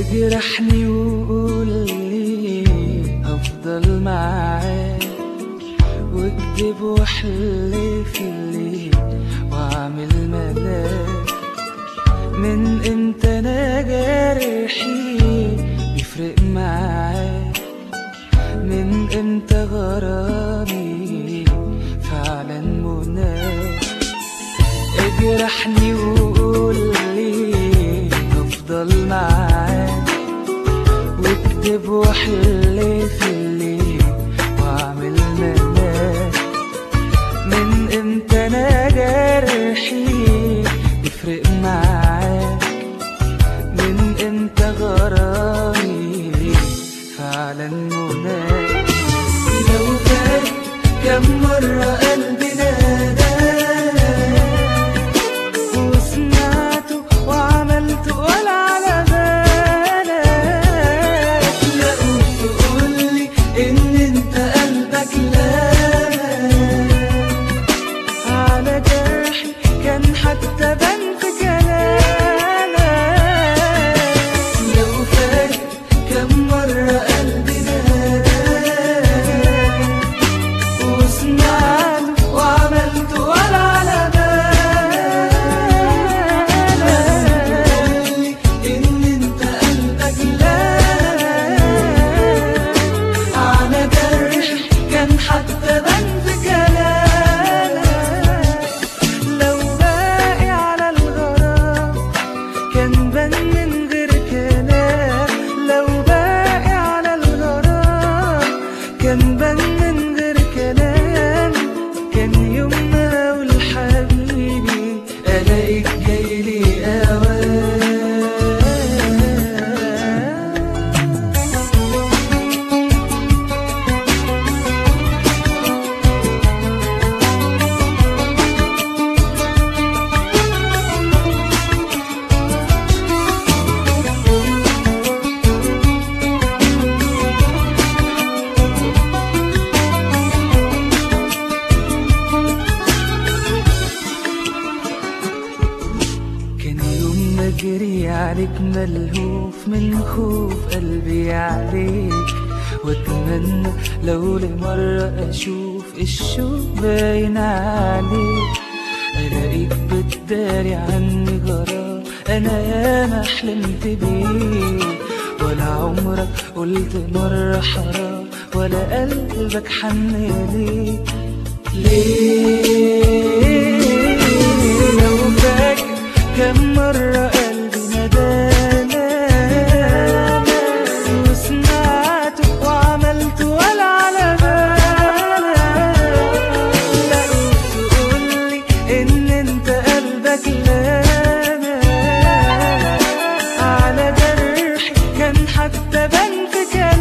اجرحني وقول لي افضل معاك واكذب واحلف لي واعمل ملاك من امتى انا جرحي بيفرق معاك من امتى غرامي فعلا مناك اجرحني وقول لي افضل معاك واكتب واحلف لي واعمل مناك من امتى انا جرحي بيفرق معاك من امتى غرامي فعلا مناك لو فاكر كم مرة قلبي ناداك وسمعته وعملته ولا على بالك لا تقولي ان انت قلبك لا على جرحي كان حتى بان في كلامك لو فاكر كم مرة قلبي ناداك وسمعت وعملت ولا على بالك ان انت قلبك لا على جرح كان حتى بان في كلامك لو باقي على الغرام كان بان من غير كلام لو باقي على الغرام كان بان من غير كلام كان يومنا اقول حبيبي الاقيك جايلي اوام كان يوم ما اجري عليك ملهوف من خوف قلبي عليك واتمنى لو لمرة اشوف الشوق باين عليك الاقيك بتداري عني غرام انا ياما حلمت بيه ولا عمرك قلت مرة حرام ولا قلبك حن ليك ليه لو فاكر كم مرة قلبي ندانا وسمعته وعملت ولا على بالك لا تقولي ان انت قلبك لانا على جرحي كان حتى بان في كلامك